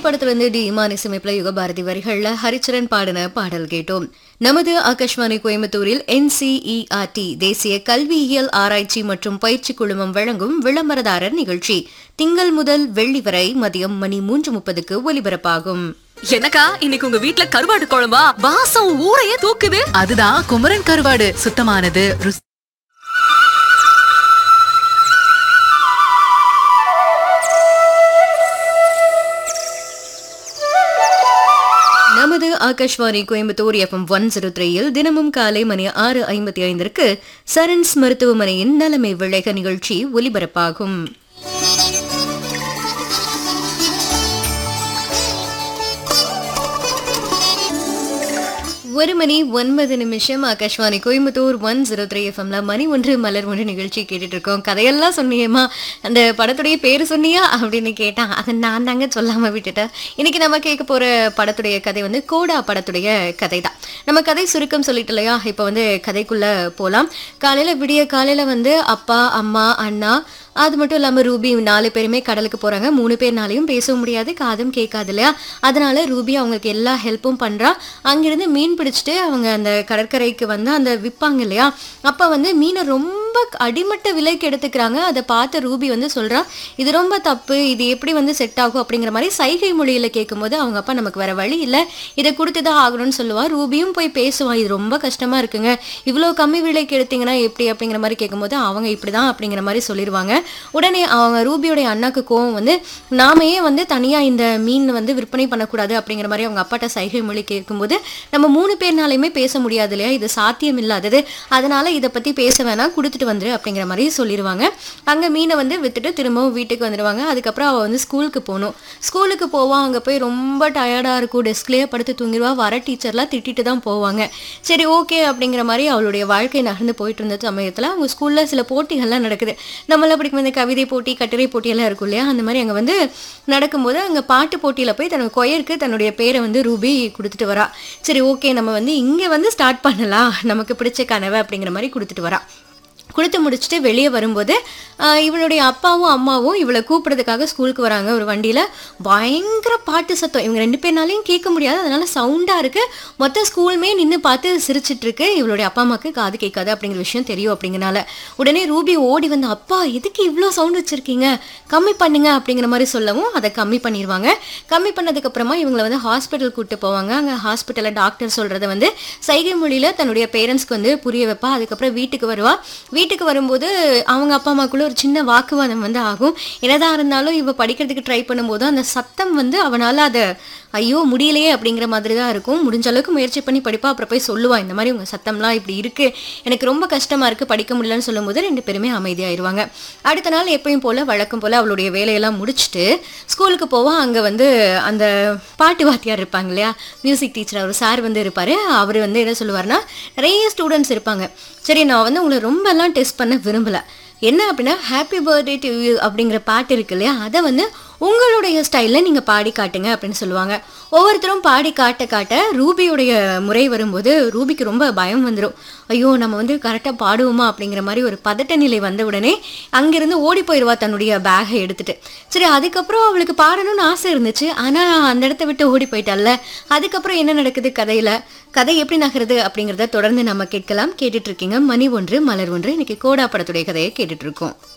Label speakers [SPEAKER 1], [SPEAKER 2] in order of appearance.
[SPEAKER 1] படத்திலிருந்து டி இமானி சிமைப்பில் யுகபாரதி வரிகள்ல ஹரிச்சரன் பாடின பாடல் கேட்டோம் நமது ஆகாஷ்வாணி கோயம்புத்தூரில் என்சிஇஆர்டி தேசிய கல்வியியல் ஆராய்ச்சி மற்றும் பயிற்சி குழுமம் வழங்கும் விளம்பரதாரர் நிகழ்ச்சி திங்கள் முதல் வெள்ளி வரை மதியம் மணி மூன்று முப்பதுக்கு ஒலிபரப்பாகும்
[SPEAKER 2] எனக்கா இன்னைக்கு உங்க வீட்ல கருவாடு குழம்பா வாசம் ஊரையே தூக்குது
[SPEAKER 3] அதுதான் குமரன் கருவாடு சுத்தமானது ருசி
[SPEAKER 1] நமது Akashvani Coimbatore FM one zero த்ரீயில் தினமும் காலை மணி ஆறு ஐம்பத்தி ஐந்திற்கு சரண்ஸ் மருத்துவமனையின் நலமை விளைக நிகழ்ச்சி ஒலிபரப்பாகும் ஒரு மணி ஒன்பது நிமிஷம் Akashvani Coimbatore one zero three எஃப்எம்ல மணி ஒன்று மலர் ஒன்று நிகழ்ச்சி கேட்டுட்டு இருக்கோம் கதையெல்லாம் சொன்னியேம்மா அந்த படத்துடைய பேர் சொன்னியா அப்படின்னு கேட்டான் அதை நான் தாங்க சொல்லாம விட்டுட்டேன் இன்னைக்கு நம்ம கேட்க போற படத்துடைய கதை வந்து கோடா படத்துடைய கதை தான் நம்ம கதை சுருக்கம் சொல்லிட்டு இல்லையா இப்போ வந்து கதைக்குள்ள போகலாம் காலையில விடிய காலையில வந்து அப்பா அம்மா அண்ணா அது மட்டும் இல்லாமல் ரூபி நாலு பேருமே கடலுக்கு போகிறாங்க மூணு பேர்னாலையும் பேச முடியாது காதும் கேட்காது இல்லையா அதனால ரூபி அவங்களுக்கு எல்லா ஹெல்ப்பும் பண்ணுறா அங்கிருந்து மீன் பிடிச்சிட்டு அவங்க அந்த கடற்கரைக்கு வந்து அந்த விற்பாங்க இல்லையா அப்போ வந்து மீனை ரொம்ப அடிமட்ட விலைக்கு எடுத்துக்கிறாங்க அதை பார்த்து ரூபி வந்து சொல்கிறா இது ரொம்ப தப்பு இது எப்படி வந்து செட் ஆகும் அப்படிங்கிற மாதிரி சைகை மொழியில் கேட்கும்போது அவங்க அப்பா நமக்கு வேற வழி இல்லை இதை கொடுத்து தான் ஆகணும்னு சொல்லுவா ரூபியும் போய் பேசுவான் இது ரொம்ப கஷ்டமாக இருக்குங்க இவ்வளோ கம்மி விலைக்கு எடுத்தீங்கன்னா எப்படி அப்படிங்கிற மாதிரி கேட்கும்போது அவங்க இப்படி தான் அப்படிங்கிற மாதிரி சொல்லிடுவாங்க உடனே அவங்க ரூபியோடைய அண்ணாக்கு கோவம் வந்து நாம ஏன் வந்து தனியாக இந்த மீன் வந்து விற்பனை பண்ணக்கூடாது அப்படிங்கிற மாதிரி அவங்க அப்பாட்ட சைகை மொழி கேட்கும்போது நம்ம மூணு பேர்னாலையுமே பேச முடியாது இல்லையா இது சாத்தியம் இல்லாதது அதனால இதை பற்றி பேச வேணாம் கொடுத்துட்டு வந்துரு அப்படிங்கிற மாதிரி சொல்லிடுவாங்க அங்கே மீனை வந்து வித்துட்டு திரும்பவும் வீட்டுக்கு வந்துடுவாங்க அதுக்கப்புறம் அவள் வந்து ஸ்கூலுக்கு போகணும் ஸ்கூலுக்கு போவா அங்கே போய் ரொம்ப டயர்டாக இருக்கும் டெஸ்க்லேயே படுத்து தூங்கிடுவா வர டீச்சர்லாம் திட்டிட்டு தான் போவாங்க சரி ஓகே அப்படிங்கிற மாதிரி அவளுடைய வாழ்க்கை நகர்ந்து போயிட்டு இருந்த சமயத்தில் அவங்க ஸ்கூலில் சில போட்டிகள்லாம் நடக்குது நம்மளாம் படிக்கும் இந்த கவிதை போட்டி கட்டுரை போட்டியெல்லாம் இருக்கும் இல்லையா அந்த மாதிரி அங்கே வந்து நடக்கும்போது அங்கே பாட்டு போட்டியில் போய் தன்னோட கொயருக்கு தன்னுடைய பேரை வந்து ரூபி கொடுத்துட்டு வரா சரி ஓகே நம்ம வந்து இங்கே வந்து ஸ்டார்ட் பண்ணலாம் நமக்கு பிடிச்ச கனவை அப்படிங்கிற மாதிரி கொடுத்துட்டு வரா கொடுத்து முடிச்சுட்டு வெளியே வரும்போது ஆஹ், இவளுடைய அப்பாவும் அம்மாவும் இவளை கூப்பிடுறதுக்காக ஸ்கூலுக்கு வராங்க ஒரு வண்டியில் பயங்கர பாட்டு சத்தம் இவங்க ரெண்டு பேர்னாலையும் கேட்க முடியாது அதனால சவுண்டாக இருக்கு மொத்த ஸ்கூலுமே நின்று பார்த்து சிரிச்சிட்டு இருக்கு இவளுடைய அப்பா அம்மாவுக்கு காது கேட்காது அப்படிங்கிற விஷயம் தெரியும் அப்படிங்கனால உடனே ரூபி ஓடி வந்து அப்பா எதுக்கு இவ்வளோ சவுண்ட் வச்சிருக்கீங்க கம்மி பண்ணுங்க அப்படிங்கிற மாதிரி சொல்லவும் அதை கம்மி பண்ணிடுவாங்க கம்மி பண்ணதுக்கு அப்புறமா இவங்களை வந்து ஹாஸ்பிட்டல் கூட்டு போவாங்க அங்கே ஹாஸ்பிட்டலில் டாக்டர் சொல்றத வந்து சைகை மொழியில தன்னுடைய பேரண்ட்ஸ்க்கு வந்து புரிய வைப்பா அதுக்கப்புறம் வீட்டுக்கு வருவா வீட்டுக்கு வரும்போது அவங்க அப்பா அம்மாக்குள்ள ஒரு சின்ன வாக்குவாதம் வந்து ஆகும் என்னதான் இருந்தாலும் இவ படிக்கிறதுக்கு ட்ரை பண்ணும்போது அந்த சத்தம் வந்து அவனால அதை ஐயோ முடியலையே அப்படிங்கிற மாதிரி தான் இருக்கும் முடிஞ்ச அளவுக்கு முயற்சி பண்ணி படிப்பா அப்புறம் போய் சொல்லுவா இந்த மாதிரி உங்க சத்தம்லாம் இப்படி இருக்கு எனக்கு ரொம்ப கஷ்டமா இருக்கு படிக்க முடியலன்னு சொல்லும்போது ரெண்டு பேருமே அமைதியாயிருவாங்க அடுத்த நாள் எப்பயும் போல வழக்கம் போல அவளுடைய வேலையெல்லாம் முடிச்சுட்டு ஸ்கூலுக்கு போவா அங்க வந்து அந்த பாட்டு வாத்தியார் இருப்பாங்க இல்லையா மியூசிக் டீச்சர் அவர் சார் வந்து இருப்பாரு அவர் வந்து என்ன சொல்லுவாருன்னா நிறைய ஸ்டூடெண்ட்ஸ் இருப்பாங்க சரி நான் வந்து உங்களை ரொம்பலாம் டெஸ்ட் பண்ண விரும்பல என்ன அப்படின்னா ஹாப்பி பர்த்டே டு யூ அப்படிங்கிற பாட்டு இருக்கு இல்லையா அதை வந்து உங்களுடைய ஸ்டைலில் நீங்கள் பாடி காட்டுங்க அப்படின்னு சொல்லுவாங்க ஒவ்வொருத்தரும் பாடி காட்ட காட்ட ரூபியுடைய முறை வரும்போது ரூபிக்கு ரொம்ப பயம் வந்துடும் ஐயோ நம்ம வந்து கரெக்டாக பாடுவோமா அப்படிங்கிற மாதிரி ஒரு பதட்ட நிலை வந்த உடனே அங்கிருந்து ஓடி போயிடுவா தன்னுடைய பேகை எடுத்துட்டு சரி அதுக்கப்புறம் அவளுக்கு பாடணும்னு ஆசை இருந்துச்சு ஆனால் அந்த இடத்த விட்டு ஓடி போயிட்டால அதுக்கப்புறம் என்ன நடக்குது கதையில் கதை எப்படி நகருது அப்படிங்கிறத தொடர்ந்து நம்ம கேட்கலாம் கேட்டுட்டு இருக்கீங்க மணி ஒன்று மலர் ஒன்று இன்னைக்கு கோடா படத்துடைய கதையை கேட்டுட்டு இருக்கோம்